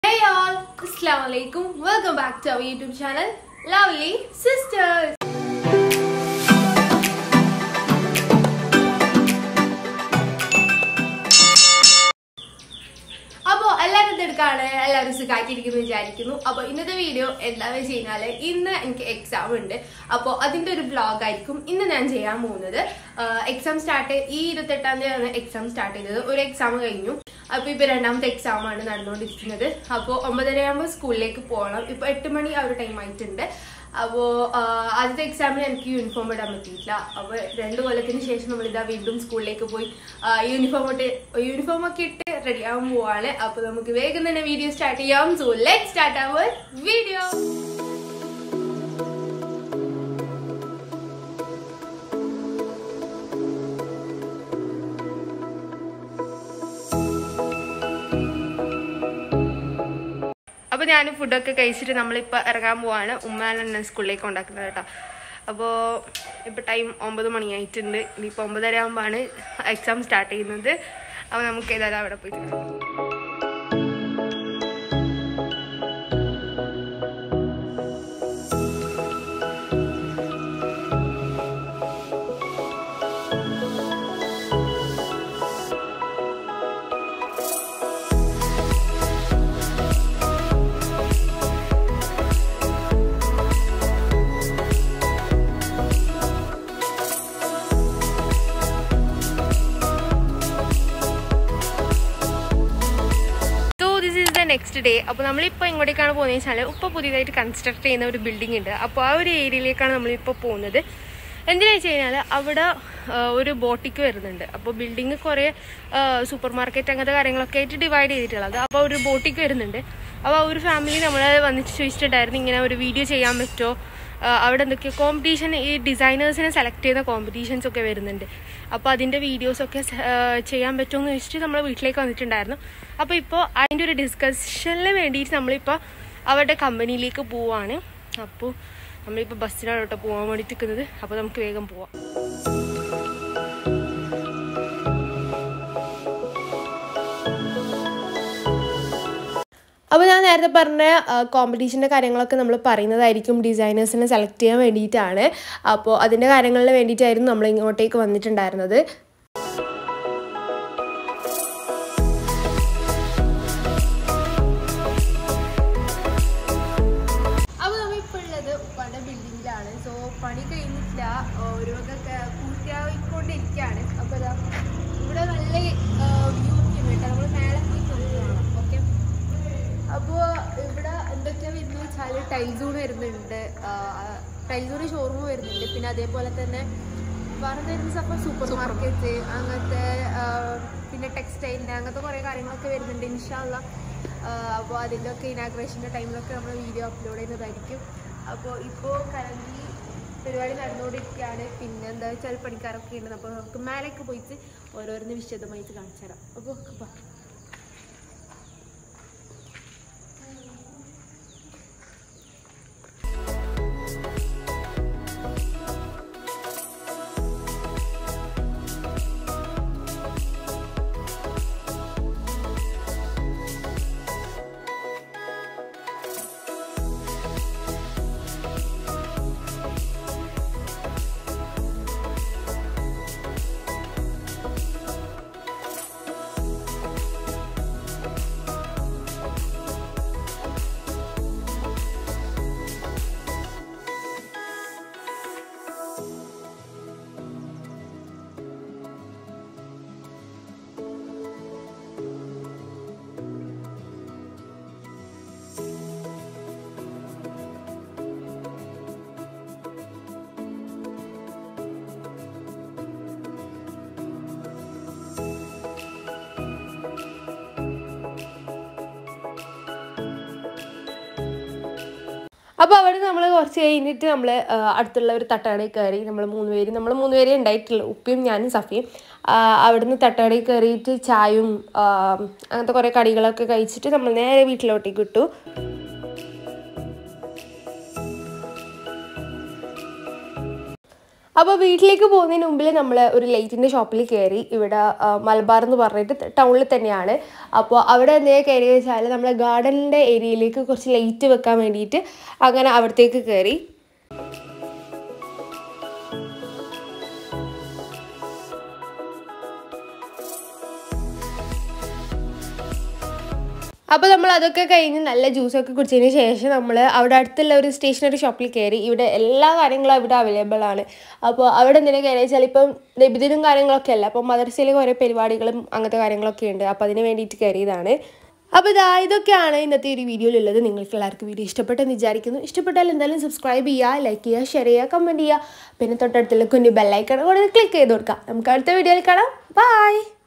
Hey all, Assalamu alaikum. Welcome back to our YouTube channel, Lovely Sisters. അപ്പോൾ എല്ലാവരും തിരക്കാണ് എല്ലാവരും സുഖമാക്കിയിരിക്കുന്നു വിചാരിക്കുന്നു അപ്പോൾ ഇന്നത്തെ വീഡിയോ എന്താണെന്ന് വെച്ച് കഴിഞ്ഞാൽ ഇന്ന് എനിക്ക് എക്സാം ഉണ്ട് അപ്പോൾ അതിൻ്റെ ഒരു വ്ളോഗ് ആയിരിക്കും ഇന്ന് ഞാൻ ചെയ്യാൻ പോകുന്നത് എക്സാം സ്റ്റാർട്ട് ഈ ഇരുപത്തെട്ടാം തീയതിയാണ് എക്സാം സ്റ്റാർട്ട് ചെയ്തത് ഒരു എക്സാം കഴിഞ്ഞു അപ്പോൾ ഇപ്പോൾ രണ്ടാമത്തെ എക്സാം ആണ് നടന്നുകൊണ്ടിരിക്കുന്നത് അപ്പോൾ ഒമ്പതരയാകുമ്പോൾ സ്കൂളിലേക്ക് പോകണം ഇപ്പോൾ എട്ട് മണി ആ ഒരു ടൈം ആയിട്ടുണ്ട് അപ്പോൾ ആദ്യത്തെ എക്സാമിന് എനിക്ക് യൂണിഫോം ഇടാൻ പറ്റിയില്ല അപ്പോൾ രണ്ട് കൊല്ലത്തിന് ശേഷം നമ്മൾ ഇതാ വീണ്ടും സ്കൂളിലേക്ക് പോയി യൂണിഫോം ഇട്ട് യൂണിഫോം ഒക്കെ ഇട്ട് റെഡി ആവാൻ പോവാണ് അപ്പോൾ നമുക്ക് വേഗം തന്നെ വീഡിയോ സ്റ്റാർട്ട് ചെയ്യാം so let start our video അപ്പോൾ ഞാൻ ഫുഡൊക്കെ കഴിച്ചിട്ട് നമ്മളിപ്പോൾ ഇറങ്ങാൻ പോവാണ് ഉമ്മാനെ സ്കൂളിലേക്ക് ഉണ്ടാക്കുന്നത് കേട്ടോ അപ്പോൾ ഇപ്പോൾ ടൈം ഒമ്പത് മണിയായിട്ടുണ്ട് ഇനിയിപ്പോൾ ഒമ്പതര ആകുമ്പോഴാണ് എക്സാം സ്റ്റാർട്ട് ചെയ്യുന്നത് അപ്പോൾ നമുക്ക് ഏതായാലും അവിടെ പോയി കാണാം. So this is the next day അപ്പോൾ നമ്മളിപ്പോൾ എങ്ങോട്ടേക്കാണ് പോകുന്നത് വെച്ചാൽ ഇപ്പോൾ പുതിയതായിട്ട് കൺസ്ട്രക്ട് ചെയ്യുന്ന ഒരു ബിൽഡിംഗ് ഉണ്ട് അപ്പോൾ ആ ഒരു ഏരിയയിലേക്കാണ് നമ്മളിപ്പോൾ പോകുന്നത് എന്തിനാ വെച്ച് കഴിഞ്ഞാൽ അവിടെ ആ, ഒരു ബോട്ടിക്ക് വരുന്നുണ്ട് അപ്പോൾ ബിൽഡിംഗ് കുറേ സൂപ്പർ മാർക്കറ്റ് അങ്ങനത്തെ കാര്യങ്ങളൊക്കെ ആയിട്ട് ഡിവൈഡ് ചെയ്തിട്ടുള്ളത് അപ്പോൾ ഒരു ബോട്ടിക്ക് വരുന്നുണ്ട് അപ്പോൾ ആ ഒരു ഫാമിലി നമ്മളെ വന്നിട്ട് ചോദിച്ചിട്ടുണ്ടായിരുന്നു ഇങ്ങനെ ഒരു വീഡിയോ ചെയ്യാൻ പറ്റുമോ ആ, അവിടെ എന്തൊക്കെയോ കോമ്പറ്റീഷൻ ഈ ഡിസൈനേഴ്സിനെ സെലക്ട് ചെയ്യുന്ന കോമ്പറ്റീഷൻസ് ഒക്കെ വരുന്നുണ്ട് അപ്പോൾ അതിൻ്റെ വീഡിയോസൊക്കെ ചെയ്യാൻ പറ്റുമോ എന്ന് ചോദിച്ചിട്ട് നമ്മൾ വീട്ടിലേക്ക് വന്നിട്ടുണ്ടായിരുന്നു അപ്പോൾ ഇപ്പോൾ അതിൻ്റെ ഒരു ഡിസ്കഷനിന് വേണ്ടിയിട്ട് നമ്മളിപ്പോൾ അവരുടെ കമ്പനിയിലേക്ക് പോവാണ് അപ്പോൾ നമ്മളിപ്പോൾ ബസ്സിനാണ് കേട്ടോ പോകാൻ വേണ്ടിയിട്ട് നിൽക്കുന്നത് അപ്പോൾ നമുക്ക് വേഗം പോവാം അപ്പോൾ ഞാൻ നേരത്തെ പറഞ്ഞ കോമ്പറ്റീഷൻ്റെ കാര്യങ്ങളൊക്കെ നമ്മൾ പറയുന്നതായിരിക്കും ഡിസൈനേഴ്സിനെ സെലക്ട് ചെയ്യാൻ വേണ്ടിയിട്ടാണ് അപ്പോൾ അതിൻ്റെ കാര്യങ്ങളിൽ വേണ്ടിയിട്ടായിരുന്നു നമ്മൾ ഇങ്ങോട്ടേക്ക് വന്നിട്ടുണ്ടായിരുന്നത് അപ്പോൾ നമ്മളിപ്പോൾ ഉള്ളത് ഉപ്പാൻ്റെ ബിൽഡിങ്ങിലാണ് സോ പണി കഴിഞ്ഞിട്ടില്ല ഒരു വക പൂർത്തിയായിക്കൊണ്ടിരിക്കുകയാണ് അപ്പോൾ ഇതാ ഇവിടെ നല്ല വ്യൂ ഒക്കെ ഉണ്ട് നമ്മൾ മേലെ പോയി നോക്കണം ഓക്കെ അപ്പോൾ ഇവിടെ എന്തൊക്കെയാ വരുന്നത് വെച്ചാൽ ടൈൽസൂൺ വരുന്നുണ്ട് ടൈൽസൂൺ ഷോറൂം വരുന്നുണ്ട് പിന്നെ അതേപോലെ തന്നെ വേറെ വരുന്ന അപ്പോൾ സൂപ്പർ മാർക്കറ്റ് അങ്ങനത്തെ ആ, പിന്നെ ടെക്സ്റ്റൈലിൻ്റെ അങ്ങനത്തെ കുറേ കാര്യങ്ങളൊക്കെ വരുന്നുണ്ട് ഇൻഷാല്ല അപ്പോൾ അതിൻ്റെ ഒക്കെ ഇനാഗ്രേഷൻ്റെ ടൈമിലൊക്കെ നമ്മൾ വീഡിയോ അപ്ലോഡ് ചെയ്യുന്നതായിരിക്കും അപ്പോൾ ഇപ്പോൾ കറങ്ങി പരിപാടി നടന്നുകൊണ്ടിരിക്കുകയാണ് പിന്നെ എന്താ വെച്ചാൽ പണിക്കാരൊക്കെ ഉണ്ട് അപ്പോൾ നമുക്ക് മേലേക്ക് പോയിട്ട് ഓരോരുന്ന് വിശദമായിട്ട് കാണിച്ചു തരാം അപ്പോൾ അപ്പോൾ അപ്പോൾ അവിടെ നമ്മൾ കുറച്ച് കഴിഞ്ഞിട്ട് നമ്മൾ അടുത്തുള്ള ഒരു തട്ടുകടയിൽ കയറി നമ്മൾ മൂന്ന് പേര് നമ്മൾ മൂന്ന് പേരേ ഉണ്ടായിട്ടുള്ളൂ ഉപ്പിയും ഞാനും സഫിയും ആ, അവിടുന്ന് തട്ടുകടയിൽ കയറിയിട്ട് ചായയും ആ, അങ്ങനത്തെ കുറേ കടികളൊക്കെ കഴിച്ചിട്ട് നമ്മൾ നേരെ വീട്ടിലോട്ടേക്ക് വിട്ടു അപ്പോൾ വീട്ടിലേക്ക് പോകുന്നതിന് മുമ്പിൽ നമ്മൾ ഒരു ലൈറ്റിൻ്റെ ഷോപ്പിൽ കയറി ഇവിടെ ആ, മലബാർ എന്ന് പറഞ്ഞിട്ട് ടൗണിൽ തന്നെയാണ് അപ്പോൾ അവിടെ എന്തെങ്കിലും കയറി വെച്ചാൽ നമ്മൾ ഗാർഡനിൻ്റെ ഏരിയയിലേക്ക് കുറച്ച് ലൈറ്റ് വെക്കാൻ വേണ്ടിയിട്ട് അങ്ങനെ അവിടത്തേക്ക് കയറി അപ്പോൾ നമ്മൾ അതൊക്കെ കഴിഞ്ഞ് നല്ല ജ്യൂസൊക്കെ കുടിച്ചതിന് ശേഷം നമ്മൾ അവിടെ അടുത്തുള്ള ഒരു സ്റ്റേഷനറി ഷോപ്പിൽ കയറി ഇവിടെ എല്ലാ കാര്യങ്ങളും ഇവിടെ അവൈലബിൾ ആണ് അപ്പോൾ അവിടെ എന്തിനാ കയറി വെച്ചാൽ ഇപ്പം നബിദിനും കാര്യങ്ങളൊക്കെ അല്ല അപ്പോൾ മദർസയിലെ കുറേ പരിപാടികളും അങ്ങനത്തെ കാര്യങ്ങളൊക്കെ ഉണ്ട് അപ്പോൾ അതിന് വേണ്ടിയിട്ട് കയറിയതാണ് അപ്പോൾ ഇതാ ഇതൊക്കെയാണ് ഇന്നത്തെ ഒരു വീഡിയോയിലുള്ളത് നിങ്ങൾക്ക് എല്ലാവർക്കും വീഡിയോ ഇഷ്ടപ്പെട്ടെന്ന് വിചാരിക്കുന്നു ഇഷ്ടപ്പെട്ടാൽ എന്തായാലും സബ്സ്ക്രൈബ് ചെയ്യുക ലൈക്ക് ചെയ്യുക ഷെയർ ചെയ്യുക കമൻറ്റ് ചെയ്യുക പിന്നെ തൊട്ടടുത്തുള്ള കുഞ്ഞു ബെല്ലൈക്കൺ കൂടെ ക്ലിക്ക് ചെയ്ത് കൊടുക്കുക നമുക്ക് അടുത്ത വീഡിയോയിൽ കാണാം ബൈ